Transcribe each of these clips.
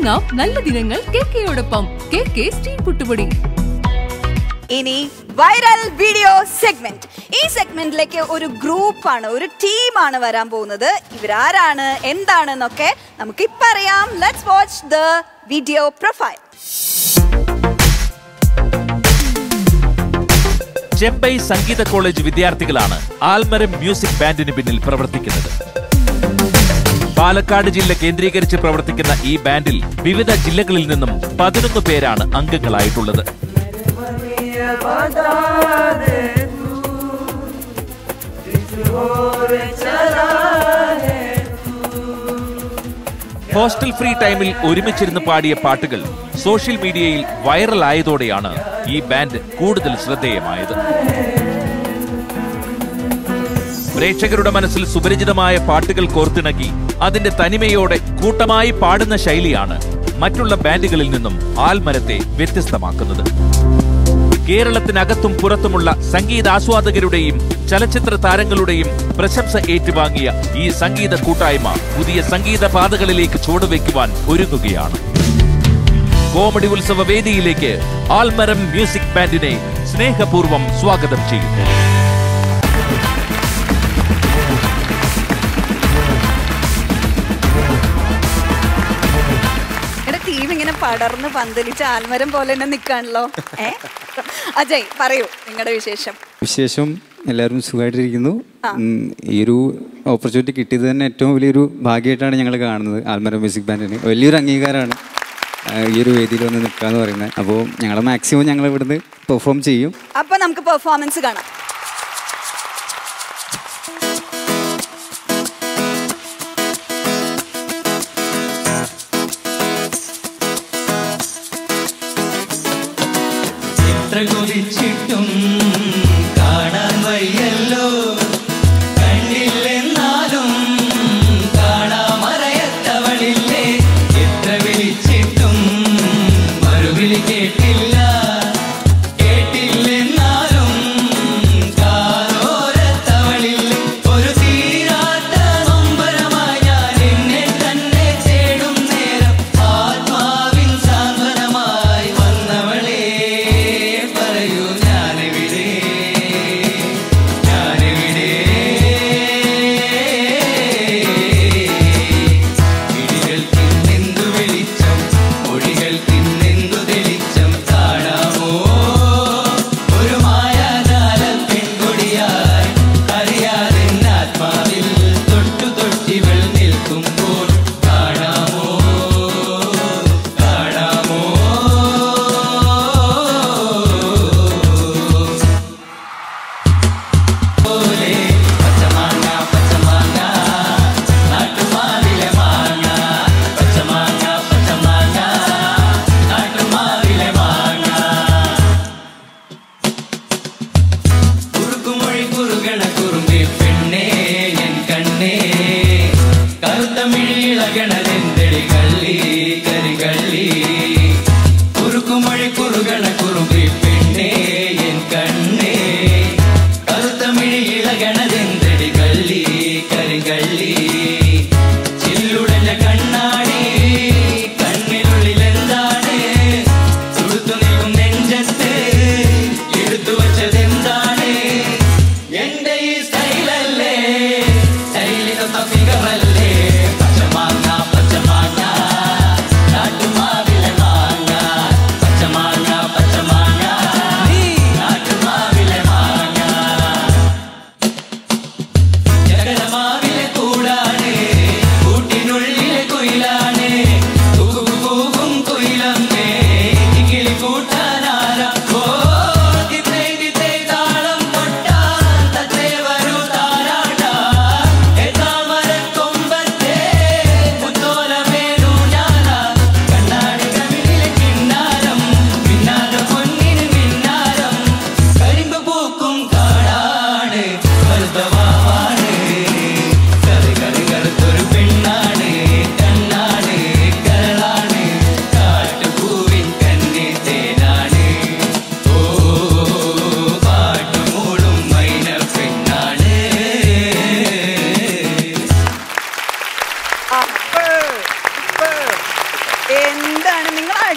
തുടങ്ങാം നല്ല ദിനങ്ങൾ കെ കെയോടൊപ്പം കെ കെ സ്റ്റീം പുട്ടുപൊടി ഇനി വൈറൽ വീഡിയോ സെഗ്മെന്റ് ഈ സെഗ്മെന്റിലേക്ക് ഒരു ഗ്രൂപ്പാണ് ഒരു ടീമാണ് വരാൻ പോകുന്നത് ഇവരാരാണ് എന്താണെന്നൊക്കെ നമുക്ക് ഇപ്പൊ അറിയാം let's watch the video profile Chembai Sangeetha college വിദ്യാർത്ഥികളാണ് ആൽമരം മ്യൂസിക് ബാൻഡിന് പിന്നിൽ പ്രവർത്തിക്കുന്നത് പാലക്കാട് ജില്ല കേന്ദ്രീകരിച്ച് പ്രവർത്തിക്കുന്ന ഈ ബാൻഡിൽ വിവിധ ജില്ലകളിൽ നിന്നും പതിനൊന്ന് പേരാണ് അംഗങ്ങളായിട്ടുള്ളത് ഹോസ്റ്റൽ ഫ്രീ ടൈമിൽ ഒരുമിച്ചിരുന്ന് പാടിയ പാട്ടുകൾ സോഷ്യൽ മീഡിയയിൽ വൈറലായതോടെയാണ് ഈ ബാൻഡ് കൂടുതൽ ശ്രദ്ധേയമായത് പ്രേക്ഷകരുടെ മനസ്സിൽ സുപരിചിതമായ പാട്ടുകൾ കോർത്തിണക്കി അതിന്റെ തനിമയോടെ കൂട്ടമായി പാടുന്ന ശൈലിയാണ് മറ്റുള്ള ബാൻഡുകളിൽ നിന്നും ആൽമരത്തെ വ്യത്യസ്തമാക്കുന്നത് കേരളത്തിനകത്തും പുറത്തുമുള്ള സംഗീതാസ്വാദകരുടെയും ചലച്ചിത്ര താരങ്ങളുടെയും പ്രശംസ ഏറ്റുവാങ്ങിയ ഈ സംഗീത കൂട്ടായ്മ പുതിയ സംഗീത പാതകളിലേക്ക് ചുവടുവെക്കുവാൻ ഒരുങ്ങുകയാണ് കോമഡി ഉത്സവ വേദിയിലേക്ക് ആൽമരം മ്യൂസിക് ബാൻഡിനെ സ്നേഹപൂർവ്വം സ്വാഗതം ചെയ്യുന്നു എടാ ടീം ഇങ്ങനെ പടർന്ന് പന്തലിച്ച് ആൽമരം പോലെ തന്നെ നിൽക്കാണല്ലോ ഏ അജയ് പറയൂ നിങ്ങളുടെ വിശേഷം വിശേഷം എല്ലാവരും സുഖമായിട്ടിരിക്കുന്നു ഉം, ഈ ഒരു ഓപ്പർച്യൂണിറ്റി കിട്ടിയത് തന്നെ ഏറ്റവും വലിയൊരു ഭാഗ്യമായിട്ടാണ് ഞങ്ങൾ കാണുന്നത് ആൽമര മ്യൂസിക് ബാൻഡിന് വലിയൊരു അംഗീകാരമാണ് ആ, ഈ ഒരു വേദിയിൽ വന്ന് നിൽക്കുക എന്ന് പറയുന്നത് അപ്പോൾ ഞങ്ങൾ മാക്സിമം ഞങ്ങൾ ഇവിടുന്ന് പെർഫോം ചെയ്യും അപ്പൊ നമുക്ക് പെർഫോമൻസ് കാണാം എത്ര കൊതിച്ചിട്ടും കാണാൻ വയ്യല്ലോ കണ്ടില്ലെന്നാലും കാണാമറയത്തവളില്ലേ എത്ര വിളിച്ചിട്ടും മറുവിളി കേട്ടില്ല കേട്ടില്ലെന്നാലും കാതോരത്തവളില്ലേ ഒരു തീരാത്ത നൊമ്പരമായി ഞാൻ എന്നെ തന്നെ ചേടും നേരം ആത്മാവിൻ സാന്ത്വനമായി വന്നവളെ പറയൂ ഞാനെവിടെ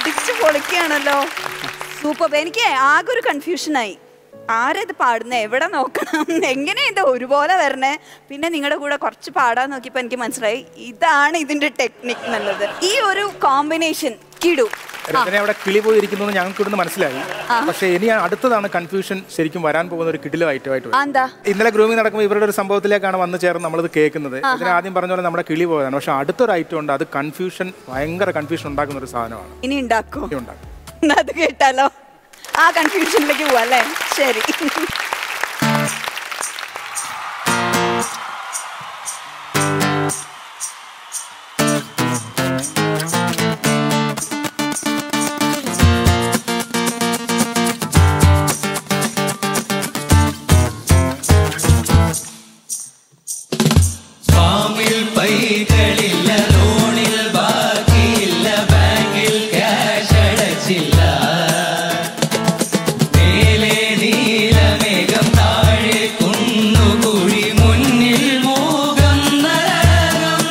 അടിച്ചു പൊളിക്കുകയാണല്ലോ സൂപ്പർ എനിക്ക് ആകെ ഒരു കൺഫ്യൂഷനായി ആരത് പാടുന്നത് എവിടെ നോക്കണം എങ്ങനെ ഇത് ഒരുപോലെ വരണേ പിന്നെ നിങ്ങളുടെ കൂടെ കുറച്ച് പാടാൻ നോക്കിയപ്പോൾ എനിക്ക് മനസ്സിലായി ഇതാണ് ഇതിന്റെ ടെക്നിക് എന്നുള്ളത് ഈ ഒരു കോമ്പിനേഷൻ കിടു രചന അവിടെ കിളി പോയിരിക്കുന്നു എന്ന് ഞങ്ങൾക്ക് ഇവിടുന്ന് മനസ്സിലായി പക്ഷേ ഇനി അടുത്തതാണ് കൺഫ്യൂഷൻ ശരിക്കും വരാൻ പോകുന്ന ഒരു കിടിലം ഐറ്റമായിട്ട് വരും. ആ, എന്താ ഇന്നലെ ഗ്രൂമിംഗ് നടക്കുമ്പോൾ ഇവരുടെ ഒരു സംഭവത്തിലേക്കാണ് വന്നു ചേർന്ന് നമ്മളിത് കേൾക്കുന്നത് ഇതിന് ആദ്യം പറഞ്ഞ പോലെ നമ്മുടെ കിളി പോയതാണ് പക്ഷെ അടുത്തൊരു ഐറ്റം ഉണ്ട് അത് കൺഫ്യൂഷൻ ഭയങ്കര കൺഫ്യൂഷൻ ഉണ്ടാക്കുന്ന ഒരു സാധനമാണ് ഇനി ഉണ്ടാക്കും ഇനി ഉണ്ടാക്കും എന്നാ അത് കേട്ടാലോ ആ കൺഫ്യൂഷനിലേക്ക് പോവാ അല്ലേ ശരി ഫാമിൽ പൈകളില്ല ലോണിൽ ബാക്കിയില്ല ബാങ്കിൽ ക്യാഷ് അടച്ചില്ല മേലെ നീലമേഘം താഴെ കുന്നുകുഴി മുന്നിൽ മൂകം നരകം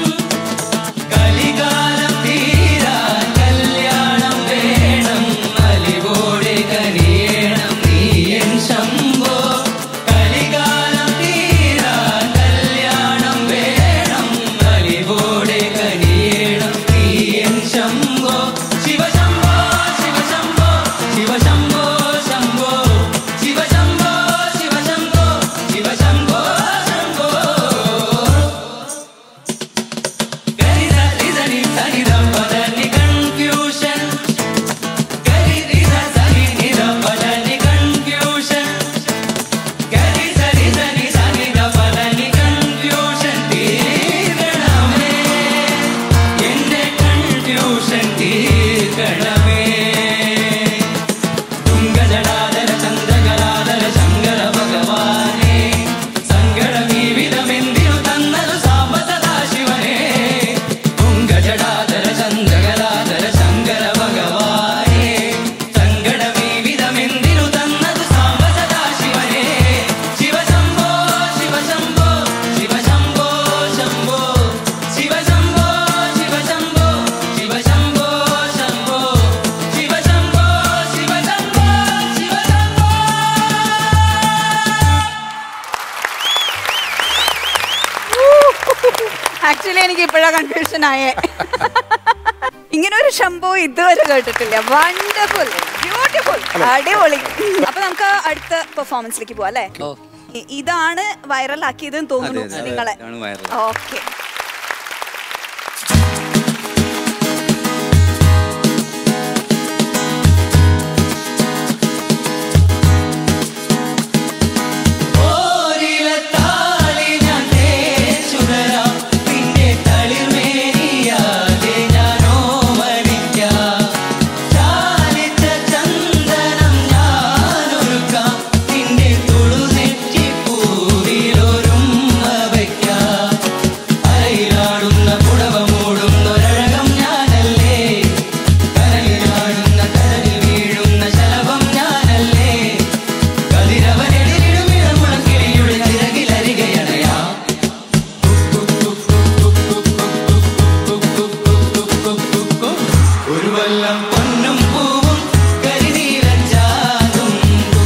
കലികാലം തീരാൻ കല്യാണം വേണം അലിവോടെ കനിയണം നീയൻ ശംഭോ കലികാലം തീരാൻ കല്യാണം വേണം അലിവോടെ കനിയണം നീയൻ ശംഭോ ശിവശംഭോ ശിവശംഭോ ശിവശംഭോ ശംഭോ ശിവശംഭോ ശിവശംഭോ ശിവശംഭോ ശംഭോ ഗരിത രിതനി തനിതം പദനി കൺഫ്യൂഷൻ ഗരിത സനി നിതം പദനി കൺഫ്യൂഷൻ ഗരിത രിതനി സനിത പദനി കൺഫ്യൂഷൻ തീർക്കണമേ എന്റെ കൺഫ്യൂഷൻ തീർക്കണമേ തുങ്കജടാധര ചന്ദ്രകലാധര ശങ്കര ഭഗവാനേ സങ്കടമീ വിധമെന്തിനു തന്നതു സാമ്പ സദാശിവനേ തുങ്കജടാധര ചന്ദ്രകലാധര ശങ്കര ഭഗവാനേ സങ്കടമീ വിധമെന്തിനു തന്നതു സാമ്പ സദാശിവനേ ശിവശംഭോ ശിവശംഭോ ശിവശംഭോ ശംഭോ ശിവശംഭോ ശിവശംഭോ ശിവശംഭോ ശംഭോ ശിവശംഭോ ശിവശംഭോ ശിവശംഭോ ആക്ച്വലി എനിക്ക് ഇപ്പോഴാ കൺഫ്യൂഷൻ ആയേ ഇങ്ങനെ ഒരു ശംഭു ഇതുവരെ കേട്ടിട്ടില്ല വണ്ടർഫുൾ ബ്യൂട്ടിഫുൾ അടിപൊളി അപ്പൊ നമുക്ക് അടുത്ത പെർഫോമൻസിലേക്ക് പോവാം അല്ലേ ഇ- ഇതാണ് വൈറൽ ആക്കിയതെന്ന് തോന്നുന്നു അതെ, അതെ, നിങ്ങളെ ഇതാണ് viral. ഓക്കെ ഓരിലത്താലി ഞാൻ തേച്ചുതരാം നിന്റെ തളിർമേനിയാകെ ഞാനോ മരിക്കാം ചാലിച്ച ചന്ദനം ഞാനൊരുക്കാം നിന്റെ തൊഴുനെറ്റിപ്പൂവിലൊരുമ്മ വയ്ക്കാം അരയിലാടുന്ന പുടവ മൂടുന്നൊരഴകം ഞാനല്ലേ കരയിലാടുന്ന കരളിൽ വീഴുന്ന ശലഭം ഞാനല്ലേ കതിരവനെതിരിടുമിടമുളക്കിളിയുടെ ചിറകിലരികയണയാ ഒരു വല്ലം പൊന്നും പൂവും കരിനീലച്ചാതും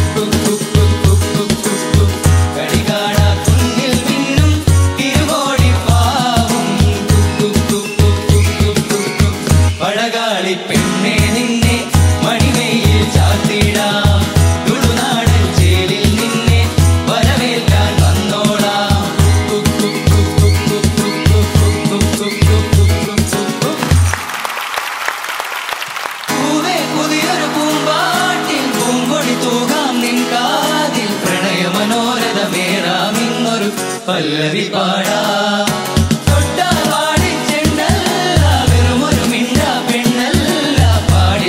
കടികാണാ കുന്നിൽ മിന്നും തിരുവോടിപ്പാവും പഴകാളി പെണ്ണെ നിന്നെ മണിമയിൽ ചാത്തിടാം തുളുനാടൻ ചേലിൽ നിന്നെ വരവേൽക്കാൻ വന്നോളാം പൂവേ പുതിയൊരു പൂമ്പാട്ടിൽ പൂങ്കൊടി തൂകാം നിൻ കാതിൽ പ്രണയ മനോരഥമേറാം ഇന്നൊരു പല്ലവി പാടാം തൊട്ടാൽ പാടിച്ചെണ്ണല്ല വെറുമൊരു മിണ്ട പെണ്ണല്ല പാടി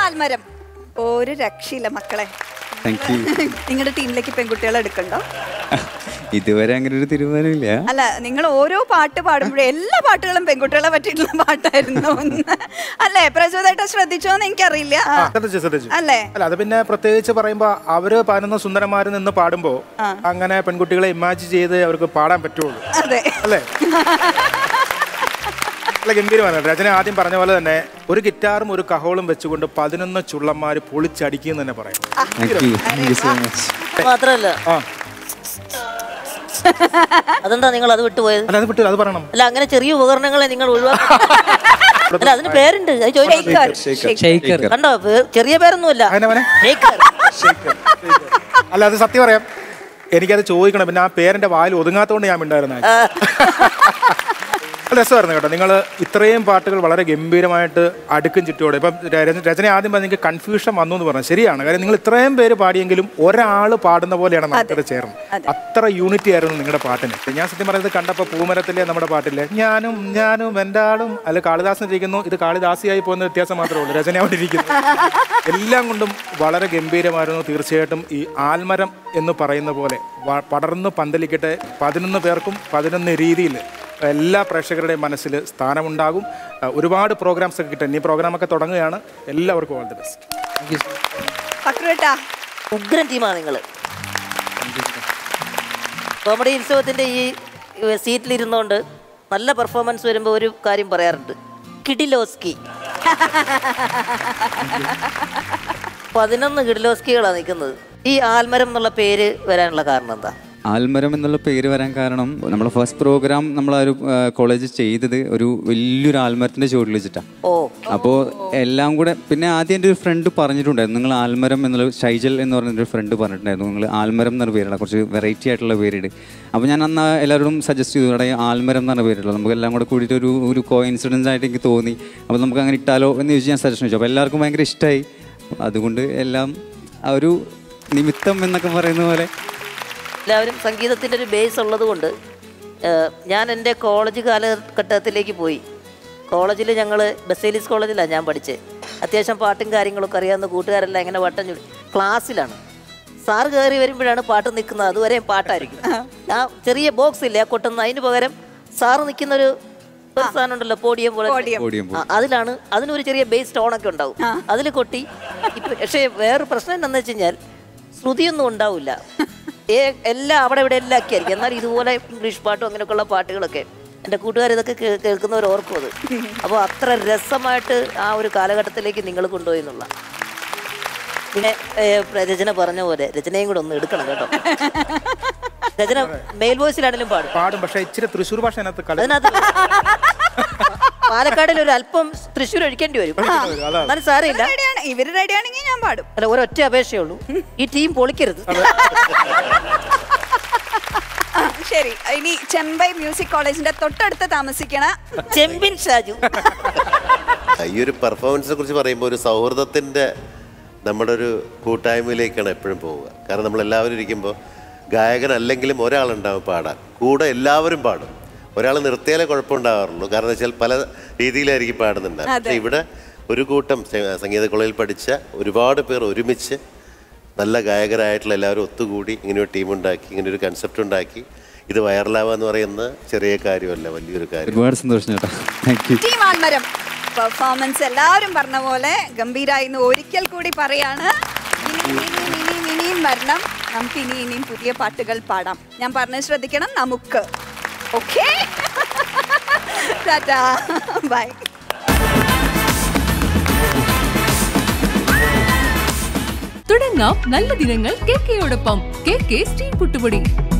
ആൽമരം ഒരു രക്ഷയില്ല മക്കളെ താങ്ക് യു നിങ്ങളുടെ ടീമിലേക്ക് പെൺകുട്ടികളെ എടുക്കണ്ടോ ഇതുവരെ അങ്ങനെ ഒരു തീരുമാനമില്ല അല്ല നിങ്ങൾ ഓരോ പാട്ട് പാടുമ്പോഴും എല്ലാ പാട്ടുകളും പെൺകുട്ടികളെ പറ്റിയിട്ടുള്ള പാട്ടായിരുന്നു എന്ന്. അല്ലേ പ്രചോദായിട്ട് ശ്രദ്ധിച്ചോന്ന് എനിക്കറിയില്ല ആ. ശ്രദ്ധിച്ചു ശ്രദ്ധിച്ചു അല്ലേ അല്ല അത് പിന്നെ പ്രത്യേകിച്ച് പറയുമ്പോ അവര് പതിനൊന്ന് സുന്ദരന്മാര് നിന്ന് പാടുമ്പോ അങ്ങനെ പെൺകുട്ടികളെ ഇമാജിൻ ചെയ്ത് അവർക്ക് പാടാൻ പറ്റുള്ളൂ അതെ അല്ലേ അല്ല ഗംഭീരമാണ് രചന ആദ്യം പറഞ്ഞ പോലെ തന്നെ ഒരു ഗിറ്റാറും ഒരു കഹോളും വെച്ചുകൊണ്ട് പതിനൊന്ന് ചുള്ളന്മാര് പൊളിച്ചടിക്കും തന്നെ പറയാം thank you thank you so much മാത്രല്ല ആ അതെന്താ നിങ്ങൾ അത് വിട്ടുപോയത് അല്ല അത് വിട്ടു അത് പറയണം അല്ല അങ്ങനെ ചെറിയ ഉപകരണങ്ങളെ നിങ്ങൾ ഒഴിവാക്കി അല്ല അതിന് പേരുണ്ട് അത് ചോദിച്ചു ഷെയ്ക്കർ കണ്ടോ പേ- ചെറിയ പേരൊന്നുമില്ല അങ്ങനെ അവനെ ഷേക്കർ. അല്ല അത് സത്യം പറയാം എനിക്കത് ചോദിക്കണം പിന്നെ ആ പേരന്റെ വായിൽ ഒതുങ്ങാത്തോണ്ട് ഞാൻ മിണ്ടായിരുന്നു രസമായിരുന്നു കേട്ടോ നിങ്ങൾ ഇത്രയും പാട്ടുകൾ വളരെ ഗംഭീരമായിട്ട് അടുക്കും ചുറ്റോടെ ഇപ്പം രചന രചന ആദ്യം പറഞ്ഞ നിങ്ങൾക്ക് കൺഫ്യൂഷൻ വന്നു എന്ന് പറഞ്ഞു ശരിയാണ് കാര്യം നിങ്ങൾ ഇത്രയും പേര് പാടിയെങ്കിലും ഒരാൾ പാടുന്ന പോലെയാണ് നമുക്കത് ചേർന്നത് അത്ര യൂണിറ്റി ആയിരുന്നു നിങ്ങളുടെ പാട്ടിന് ഞാൻ സത്യം പറയുന്നത് കണ്ടപ്പോൾ പൂമരത്തിലെ നമ്മുടെ പാട്ടില്ലേ ഞാനും ഞാനും എൻ്റെ ആളും അല്ല കാളിദാസൻ ഇരിക്കുന്നു ഇത് കാളിദാസിയായി പോകുന്ന വ്യത്യാസം മാത്രമേ ഉള്ളൂ രചന അവിടെ ഇരിക്കുന്നു എല്ലാം കൊണ്ടും വളരെ ഗംഭീരമായിരുന്നു തീർച്ചയായിട്ടും ഈ ആൽമരം എന്ന് പറയുന്ന പോലെ വ- പടർന്ന് പന്തലിക്കട്ടെ പതിനൊന്ന് പേർക്കും പതിനൊന്ന് രീതിയിൽ എല്ലാ പ്രേക്ഷകരുടെയും മനസ്സിൽ സ്ഥാനമുണ്ടാകും അഹ് ഒരുപാട് പ്രോഗ്രാംസ് ഒക്കെ കിട്ടും ഈ പ്രോഗ്രാമൊക്കെ തുടങ്ങുകയാണ് എല്ലാവർക്കും ഓൾ ദി ബെസ്റ്റ് പക്രുവേട്ടാ ഉഗ്രൻ ടീമാണ് നിങ്ങൾ കോമഡി ഉത്സവത്തിന്റെ ഈ ഏ, സീറ്റിലിരുന്നോണ്ട് നല്ല പെർഫോമൻസ് വരുമ്പോൾ ഒരു കാര്യം പറയാറുണ്ട് കിഡിലോസ്കി പതിനൊന്ന് കിഡിലോസ്കികളാണ് നിൽക്കുന്നത് ഈ ആൽമരം എന്നുള്ള പേര് വരാനുള്ള കാരണം എന്താ ആൽമരം എന്നുള്ള പേര് വരാൻ കാരണം നമ്മളെ ഫസ്റ്റ് പ്രോഗ്രാം നമ്മൾ ആ ഒരു കോളേജ് ചെയ്തത് ഒരു വലിയൊരു ആൽമരത്തിന്റെ ചുവട്ടിൽ വെച്ചിട്ടാണ് ഓ അപ്പോൾ എല്ലാം കൂടെ പിന്നെ ആദ്യം എൻ്റെ ഒരു ഫ്രണ്ട് പറഞ്ഞിട്ടുണ്ടായിരുന്നു നിങ്ങൾ ആൽമരം എന്നുള്ള ഷൈജൽ എന്ന് പറഞ്ഞൊരു ഫ്രണ്ട് പറഞ്ഞിട്ടുണ്ടായിരുന്നു നിങ്ങൾ ആൽമരം എന്നൊരു പേരാണ് കുറച്ച് വെറൈറ്റി ആയിട്ടുള്ള പേരിട് അപ്പോൾ ഞാൻ അന്ന് എല്ലാവരോടും സജസ്റ്റ് ചെയ്തു ഇവിടെ ആൽമരം എന്നാണ് പേരുള്ളത് നമുക്ക് എല്ലാം കൂടെ കൂടിയിട്ട് ഒരു ഒരു കോ ഇൻസിഡൻസ് ആയിട്ട് എനിക്ക് തോന്നി അപ്പോൾ നമുക്ക് അങ്ങനെ ഇട്ടാലോ എന്ന് ചോദിച്ച് ഞാൻ സജഷൻ വെച്ചു അപ്പോൾ എല്ലാവർക്കും ഭയങ്കര ഇഷ്ടമായി അതുകൊണ്ട് എല്ലാം ആ ഒരു നിമിത്തം എന്നൊക്കെ പറയുന്ന പോലെ എല്ലാവരും സംഗീതത്തിൻ്റെ ഒരു ബേസ് ഉള്ളത് കൊണ്ട് ഏഹ്, ഞാൻ എൻ്റെ കോളേജ് കാലഘട്ടത്തിലേക്ക് പോയി കോളേജിൽ ഞങ്ങൾ ബസേലിസ് കോളേജിലാണ് ഞാൻ പഠിച്ചത് അത്യാവശ്യം പാട്ടും കാര്യങ്ങളൊക്കെ അറിയാവുന്ന കൂട്ടുകാരെല്ലാം ഇങ്ങനെ വട്ടം ചുറ്റി ക്ലാസ്സിലാണ് സാറ് കയറി വരുമ്പോഴാണ് പാട്ട് നിൽക്കുന്നത് അതുവരെ പാട്ടായിരിക്കും ആ ചെറിയ ബോക്സ് ഇല്ലേ ആ കൊട്ടുന്ന അതിന് പകരം സാറ് നിൽക്കുന്നൊരു ഒരു സാധനം ഉണ്ടല്ലോ പോഡിയം പോലെ പോഡിയം ആ, അതിലാണ് അതിനൊരു ചെറിയ ബേസ് ടോണൊക്കെ ഉണ്ടാവും അതിൽ കൊട്ടി ഇപ്പൊ പക്ഷേ വേറെ പ്രശ്നം എന്താണെന്ന് വെച്ച് കഴിഞ്ഞാൽ ശ്രുതിയൊന്നും ഉണ്ടാവില്ല ഏ എല്ലാം അവിടെ ഇവിടെ എല്ലാം ഒക്കെ ആയിരിക്കും എന്നാൽ ഇതുപോലെ ഇംഗ്ലീഷ് പാട്ടും അങ്ങനെയൊക്കെയുള്ള പാട്ടുകളൊക്കെ എൻ്റെ കൂട്ടുകാർ ഇതൊക്കെ കേ- കേൾക്കുന്നവർ ഓർക്കും അത് അപ്പോൾ അത്ര രസമായിട്ട് ആ ഒരു കാലഘട്ടത്തിലേക്ക് നിങ്ങൾ കൊണ്ടുപോയി എന്നുള്ള പിന്നെ ഏ, രചന പറഞ്ഞ പോലെ രചനയും കൂടെ ഒന്ന് എടുക്കണം കേട്ടോ രചന മെയിൽ വോയിസിലാണെങ്കിലും പാടും പാടും പക്ഷേ ഇച്ചിരി തൃശ്ശൂർ ഭാഷ അതിനകത്ത് കളി അതിനകത്ത് പാലക്കാടിൽ ഒരു അല്പം തൃശ്ശൂർ ഒഴിക്കേണ്ടി വരും എന്നാലും സാരമില്ല റെഡിയാണ് ഇവര് റെഡിയാണെങ്കിൽ ഞാൻ പാടും അല്ല ഒരൊറ്റ അപേക്ഷയേ ഉള്ളൂ ഈ ടീം പൊളിക്കരുത് ആ, ശരി ഇനി ചെമ്പൈ മ്യൂസിക് കോളേജിന്റെ തൊട്ടടുത്ത് താമസിക്കണ ചെമ്പിൻ ഷാജു ഈ ഒരു പെർഫോമൻസിനെ കുറിച്ച് പറയുമ്പോൾ ഒരു സൗഹൃദത്തിൻ്റെ നമ്മുടെ ഒരു കൂട്ടായ്മയിലേക്കാണ് എപ്പോഴും പോവുക കാരണം നമ്മൾ എല്ലാവരും ഇരിക്കുമ്പോൾ ഗായകനല്ലെങ്കിലും ഒരാളുണ്ടാവും പാടാൻ കൂടെ എല്ലാവരും പാടും ഒരാൾ നിർത്തിയാലേ കുഴപ്പമുണ്ടാവാറുള്ളൂ കാരണം എന്ന് വെച്ചാൽ പല രീതിയിലായിരിക്കും പാടുന്നുണ്ടാവും പക്ഷേ ഇവിടെ ഒരു കൂട്ടം സ- സംഗീത കോളേജിൽ പഠിച്ച ഒരുപാട് പേർ ഒരുമിച്ച് നല്ല ഗായകരായിട്ടുള്ള എല്ലാവരും ഒത്തുകൂടി ഇങ്ങനെ ഒരു ടീം ഉണ്ടാക്കി ഇങ്ങനെ ഒരു കൺസെപ്റ്റ് ഉണ്ടാക്കി ഇത് വൈറലാവുക എന്ന് പറയുന്നത് ചെറിയ കാര്യമല്ല വലിയൊരു കാര്യം ഒരുപാട് സന്തോഷം ചേട്ടാ thank you team Aalmaram performance എല്ലാവരും പറഞ്ഞ പോലെ ഗംഭീരായി എന്ന് ഒരിക്കൽ കൂടി പറയാണ് ഇനിയും ഇനിയും ഇനിയും ഇനിയും വരണം നമുക്ക് ഇനി ഇനിയും പുതിയ പാട്ടുകൾ പാടാം ഞാൻ പറഞ്ഞത് ശ്രദ്ധിക്കണം നമുക്ക് ഓക്കെ ടാറ്റാ ബൈ തുടങ്ങാം നല്ല ദിനങ്ങൾ കെ കെയോടൊപ്പം കെ കെ സ്റ്റീം പുട്ടുപൊടി